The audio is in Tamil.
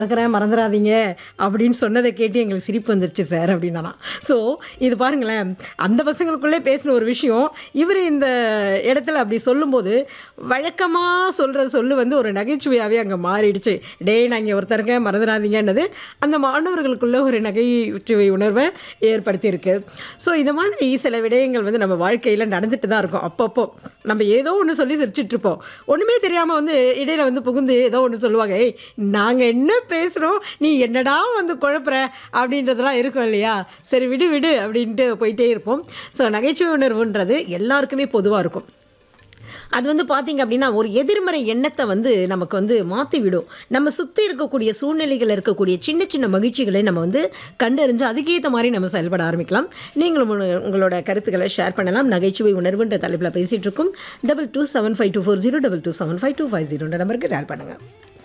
இருக்கிறேன் மறந்துடாதீங்க அப்படின்னு சொன்னதை கேட்டு எங்களுக்கு சிரிப்பு வந்துருச்சு சார் அப்படின்னா ஸோ இது பாருங்களேன் அந்த பசங்களுக்குள்ளே பேசின ஒரு விஷயம் இவர் இந்த இடத்துல அப்படி சொல்லும்போது வழக்கமாக சொல்கிற சொல்லு வந்து ஒரு நகைச்சுவையாகவே அங்கே மாறிடுச்சு டேய் நான் இங்கே ஒருத்தருங்க மறந்துடாதீங்கன்னது அந்த மாணவர்களுக்குள்ள ஒரு நகைச்சுவை உணர்வை ஏற்படுத்தியிருக்கு ஸோ இந்த மாதிரி சில விடயங்கள் வந்து நம்ம வாழ்க்கையில் நடந்துட்டு தான் இருக்கும் அப்பப்போ நம்ம ஏதோ ஒன்று சொல்லி சிரிச்சிட்டு இருப்போம் ஒன்றுமே தெரியாமல் வந்து இடையில வந்து புகுந்து ஏதோ ஒன்று சொல்லுவாங்க ஏய் நாங்கள் என்ன பேசுகிறோம் நீ என்னடா வந்து குழப்புற அப்படின்றதெல்லாம் இருக்கும் இல்லையா சரி விடு விடு அப்படின்ட்டு போயிட்டே இருப்போம் ஸோ நகைச்சுவை உணர்வுன்றது எல்லாருக்குமே பொதுவாக இருக்கும் அது வந்து பார்த்தீங்க அப்படின்னா ஒரு எதிர்மறை எண்ணத்தை வந்து நமக்கு வந்து மாற்றி விடும் நம்ம சுற்றி இருக்கக்கூடிய சூழ்நிலைகள் இருக்கக்கூடிய சின்ன சின்ன மகிழ்ச்சிகளை நம்ம வந்து கண்டறிஞ்சு அதுக்கேற்ற மாதிரி நம்ம செயல்பட ஆரம்பிக்கலாம் நீங்களும் உங்க- உங்களோட கருத்துக்களை ஷேர் பண்ணலாம் நகைச்சுவை உணர்வுன்ற தலைப்பில் பேசிகிட்டு இருக்கோம் double two seven five two four zero double two seven five two five ஜீரோன்ற நம்பருக்கு டேல் பண்ணுங்கள்